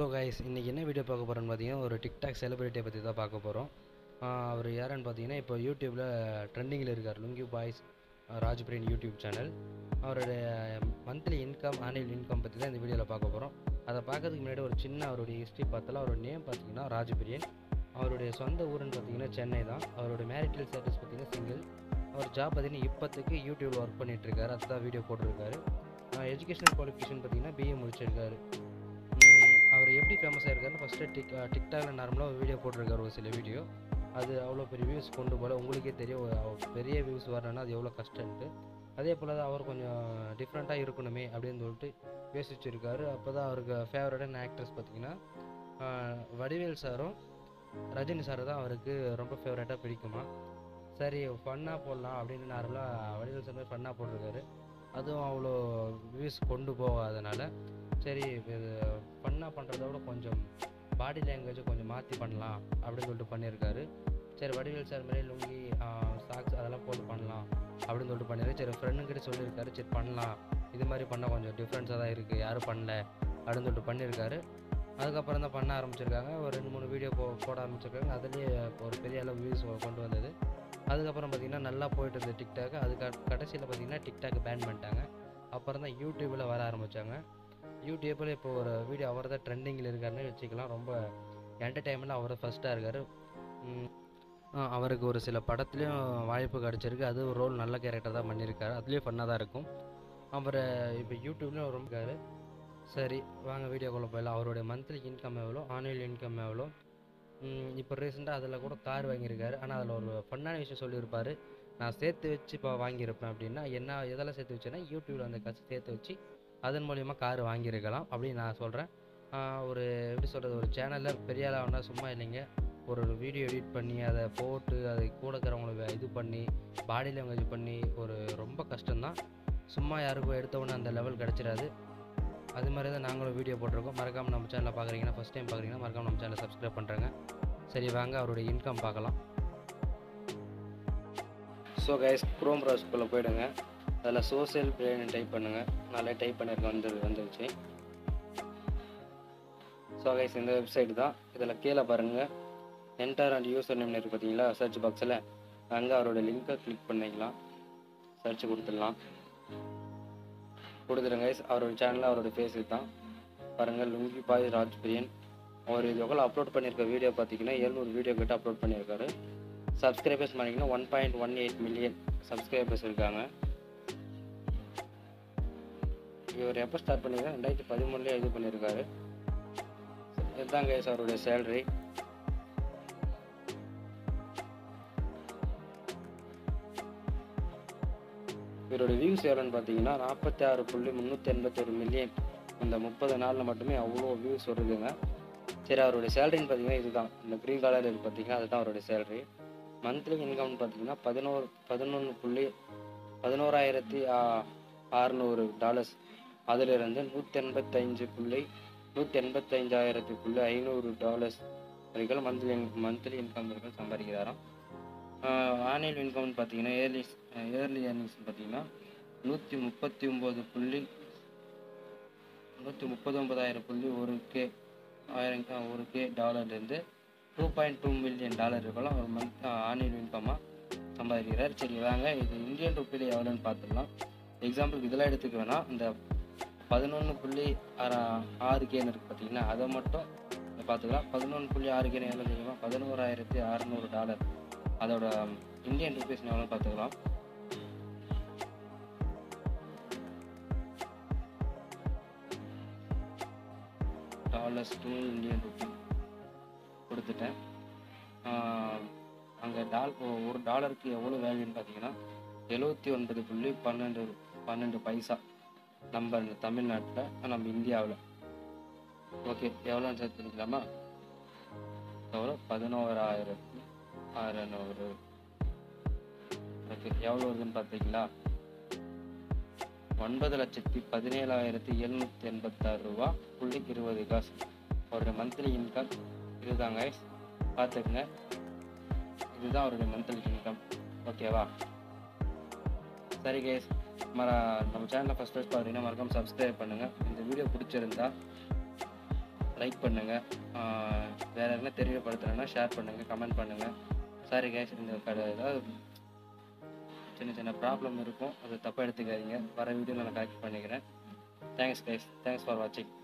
so guys இன்றைக்கி என்ன video பார்க்க போகிறோன்னு பார்த்தீங்கன்னா ஒரு டிக்டாக் செலிபிரிட்டியை பற்றி தான் பார்க்க போகிறோம் அவர் யாருன்னு பார்த்தீங்கன்னா இப்போ யூடியூப்பில் ட்ரெண்டிங்கில் இருக்கார் Lungi boys Rajpriyan YouTube channel அவருடைய மந்த்லி இன்கம் ஆனுவல் இன்கம் பற்றி தான் இந்த வீடியோவில் பார்க்க போகிறோம் அதை பார்க்கறதுக்கு முன்னாடி ஒரு சின்ன அவருடைய ஹிஸ்ட்ரி பார்த்தாலும் அவரோட நேம் பார்த்தீங்கன்னா ராஜ்பிரியன் அவருடைய சொந்த ஊருன்னு பார்த்தீங்கன்னா சென்னை தான் அவருடைய மேரிட்டல் ஸ்டேட்டஸ் பார்த்தீங்கன்னா சிங்கிள் அவர் ஜாப் பார்த்தீங்கன்னா இப்போதைக்கு யூடியூப்பில் ஒர்க் பண்ணிகிட்ருக்காரு அதுதான் வீடியோ போட்டிருக்காரு எஜுகேஷனல் குவாலிஃபிகேஷன் பார்த்தீங்கன்னா பிஏ முடிச்சிருக்காரு உம், அவர் எப்படி ஃபேமஸ் ஆயிருக்காருன்னு ஃபஸ்ட்டு டிக் டிக்டாக்ல நார்மலாக ஒரு வீடியோ போட்டிருக்காரு ஒரு சில வீடியோ அது அவ்வளோ பெரிய வியூஸ் கொண்டு போல உங்களுக்கே தெரியும் ஒரு அவ- பெரிய வியூஸ் வரணும்னா அது எவ்வளோ கஷ்டன்ட்டு அதே போல் தான் அவர் கொஞ்சம் டிஃப்ரெண்ட்டாக இருக்கணுமே அப்படின்னு சொல்லிட்டு யோசிச்சிருக்காரு அப்போ தான் அவருக்கு ஃபேவரட்டான ஆக்ட்ரஸ் பார்த்தீங்கன்னா ஆஹ், வடிவேல் சாரும் ரஜினி சார் தான் அவருக்கு ரொம்ப ஃபேவரட்டாக பிடிக்குமா சரி ஃபன்னாக போடலாம் அப்படின்னு நார்மலாக வடிவேல் சார் ஃபன்னாக போட்டிருக்காரு அதுவும் அவ்வளோ வியூஸ் கொண்டு போகாதனால சரி இது ஃபன்னாக பண்ணுறத விட கொஞ்சம் பாடி லாங்குவேஜை கொஞ்சம் மாற்றி பண்ணலாம் அப்படின்னு சொல்லிட்டு பண்ணியிருக்காரு சரி வடிவேல் சார் மாதிரி லுங்கி சாக்ஸ் அதெல்லாம் போட்டு பண்ணலாம் அப்படின்னு சொல்லிட்டு பண்ணியிருக்காரு சரி ஃப்ரெண்டுங்கிட்ட சொல்லியிருக்காரு சரி பண்ணலாம் இது மாதிரி பண்ணால் கொஞ்சம் டிஃப்ரென்ஸாக தான் இருக்குது யாரும் பண்ணல அப்படின்னு சொல்லிட்டு பண்ணியிருக்காரு அதுக்கப்புறம் தான் பண்ண ஆரம்பிச்சிருக்காங்க ஒரு ரெண்டு மூணு வீடியோ போ போட ஆரம்பிச்சிருக்காங்க அதுலேயே ஒரு பெரிய அளவு வியூஸ் கொண்டு வந்தது அதுக்கப்புறம் பார்த்திங்கன்னா நல்லா போயிட்டு இருந்தது டிக்டாக் அதுக்கு கடைசியில் பார்த்திங்கன்னா டிக்டாக் பேன் பண்ணிட்டாங்க அப்புறம் தான் யூடியூப்பில் வர ஆரம்பித்தாங்க யூடியூப்பில் இப்போ ஒரு வீடியோ அவர் தான் ட்ரெண்டிங்கில் இருக்காருன்னு வச்சுக்கலாம் ரொம்ப என்டர்டைன்மெண்ட்டில் அவர் ஃபஸ்ட்டாக இருக்கார் அவருக்கு ஒரு சில படத்துலேயும் வாய்ப்பு கிடச்சிருக்கு அது ஒரு ரோல் நல்ல கேரக்டர் தான் பண்ணியிருக்காரு அதுலேயும் ஃபன்னாக தான் இருக்கும் அவர் இப்போ யூடியூப்லேயும் ரொம்ப இருக்காரு சரி வாங்க வீடியோக்குள்ளே போயிடலாம் அவருடைய மந்த்லி இன்கம் எவ்வளோ ஆனுவல் இன்கம் எவ்வளோ இப்போ ரீசெண்டாக அதில் கூட கார் வாங்கியிருக்காரு ஆனால் அதில் ஒரு ஃபன்னான விஷயம் சொல்லியிருப்பார் நான் சேர்த்து வச்சு இப்போ வாங்கியிருப்பேன் அப்படின்னா என்ன எதெல்லாம் சேர்த்து வச்சேன்னா யூடியூப்பில் அந்த காசு சேர்த்து வச்சு அதன் மூலியமாக கார் வாங்கியிருக்கலாம் அப்படின்னு நான் சொல்கிறேன் ஒரு எப்படி சொல்கிறது ஒரு சேனலில் பெரிய ஆளாகனா சும்மா இல்லைங்க ஒரு வீடியோ எடிட் பண்ணி அதை போட்டு அதை கூட இருக்கிறவங்களை இது பண்ணி பாடி லாங்குவேஜ் பண்ணி ஒரு ரொம்ப கஷ்டம்தான் சும்மா யாருக்கும் எடுத்த உடனே அந்த லெவல் கிடச்சிடாது அது மாதிரி தான் நாங்களும் வீடியோ போட்டிருக்கோம் மறக்காமல் நம்ம சேனலில் பார்க்குறீங்கன்னா ஃபஸ்ட் டைம் பார்க்குறீங்கன்னா மறக்காம நம்ம சேனலை சப்ஸ்கிரைப் பண்ணுறேங்க சரி வாங்க அவருடைய இன்கம் பார்க்கலாம் ஸோ கைஸ் குரோம் ப்ரௌசர்க்குள்ளே போயிடுங்க அதில் சோசியல் பிளேன்னு டைப் பண்ணுங்கள் நாளே டைப் பண்ணியிருக்கேன் வந்து வந்துருச்சு ஸோ கைஸ் இந்த வெப்சைட் தான் இதில் கீழே பாருங்கள் என்டர் அண்ட் யூசர் நேம் இருக்குது பார்த்தீங்களா சர்ச் பாக்ஸில் அங்கே அவரோட லிங்கை கிளிக் பண்ணிக்கலாம் சர்ச் கொடுத்துடலாம் கொடுத்துருங்க கைஸ் அவரோட சேனலில் அவரோட ஃபேஸ் தான் பாருங்கள் லுங்கி பாய் ராஜ் பிரியன் அவர் இது எவ்வளோ அப்லோட் பண்ணியிருக்க வீடியோ பார்த்தீங்கன்னா எழுநூறு வீடியோ கிட்ட அப்லோட் பண்ணியிருக்காரு சப்ஸ்கிரைபர்ஸ் பண்ணிங்கன்னா one point one eight million subscribers இருக்காங்க இவர் எப்போ ஸ்டார்ட் பண்ணியிருக்காரு ரெண்டாயிரத்தி பதிமூணுலேயே இது பண்ணியிருக்காரு இதுதான் கைஸ் அவருடைய சேலரி இவரோட வியூஸ் எவ்வளோன்னு பார்த்தீங்கன்னா நாற்பத்தி ஆறு புள்ளி முந்நூற்றி எண்பத்தொரு மில்லியன் இந்த முப்பது நாளில் மட்டுமே அவ்வளோ வியூஸ் வருதுங்க சரி அவருடைய சேலரின்னு பார்த்தீங்கன்னா இதுதான் இந்த க்ரீன் கலர் இது பார்த்தீங்கன்னா அதுதான் அவருடைய சேலரி மந்த்லி இன்கம்னு பார்த்தீங்கன்னா பதினோரு பதினொன்று புள்ளி பதினோராயிரத்தி அறநூறு டாலர்ஸ் அதிலிருந்து நூற்றி எண்பத்தஞ்சு புள்ளி நூற்றி எண்பத்தஞ்சாயிரத்து புள்ளி ஐநூறு டாலர்ஸ் வரைக்கும் மந்த்லி மந்த்லி இன்கம் வரைக்கும் சம்பாதிக்கிறாராம் ஆனுவல் இன்கம்னு பார்த்தீங்கன்னா இயர்லி இயர்லி ஏர்னிங்ஸ் பார்த்தீங்கன்னா நூற்றி முப்பத்தி ஒம்பது புள்ளி நூற்றி முப்பத்தி ஒன்பதாயிரம் புள்ளி ஒரு கே ஆயிரம் க- ஒரு கே டாலர்லேருந்து two point two million dollar இருக்கலாம் ஒரு மந்த் ஆனுவல் இன்கமாக சம்பாதிக்கிறார் சரி வாங்க இது இந்தியன் ருப்பியில் எவ்வளோன்னு பார்த்துடலாம் எக்ஸாம்பிளுக்கு இதெல்லாம் எடுத்துக்க வேணாம் இந்த பதினொன்று புள்ளி ஆறு ஆறு கேன்னு இருக்குது பார்த்தீங்கன்னா அதை மட்டும் பார்த்துக்கலாம் பதினொன்று புள்ளி ஆறு கேன் எவ்வளோ தெரியுமா பதினோராயிரத்தி அறநூறு டாலர் அதோட இந்தியன் ருபீஸ் எவ்வளோ பார்த்துக்கலாம் டாலர்ஸ் டூ இந்தியன் ருபி கொடுத்துட்டேன் அங்கே டால் ஒ- ஒரு டாலருக்கு எவ்வளோ வேல்யூன்னு பார்த்தீங்கன்னா எழுபத்தி ஒன்பது புள்ளி பன்னெண்டு பன்னெண்டு பைசா நம்ம இந்த தமிழ்நாட்டில் நம்ம இந்தியாவில் ஓகே எவ்வளோன்னு சேர்த்து தெரிஞ்சுக்கலாமா எவ்வளோ பதினோராயிரத்தி அறநூறு ஓகே எவ்வளோ வருதுன்னு பார்த்தீங்களா ஒன்பது லட்சத்தி பதினேழாயிரத்தி எழுநூற்றி எண்பத்தாறு ரூபா புள்ளி இருபது காசு அவருடைய மந்த்லி இன்கம் இதுதாங்க பார்த்துக்குங்க இதுதான் அவருடைய மந்த்லி இன்கம் ஓகேவா சரி கேஸ் மற நம்ம சேனலை ஃபஸ்ட் ஃபஸ்ட் பார்த்தீங்கன்னா மறக்காம சப்ஸ்கிரைப் பண்ணுங்கள் இந்த வீடியோ பிடிச்சிருந்தா லைக் பண்ணுங்கள் வேறு எதுனா தெரியப்படுத்துகிறேன்னா ஷேர் பண்ணுங்கள் கமெண்ட் பண்ணுங்கள் சாரி கேஸ் இந்த கடை ஏதாவது சின்ன சின்ன ப்ராப்ளம் இருக்கும் அது தப்பாக எடுத்துக்காதீங்க வர வீடியோவில் நான் கரெக்ட் பண்ணிக்கிறேன் தேங்க்ஸ் கைஸ் தேங்க்ஸ் ஃபார் வாட்சிங்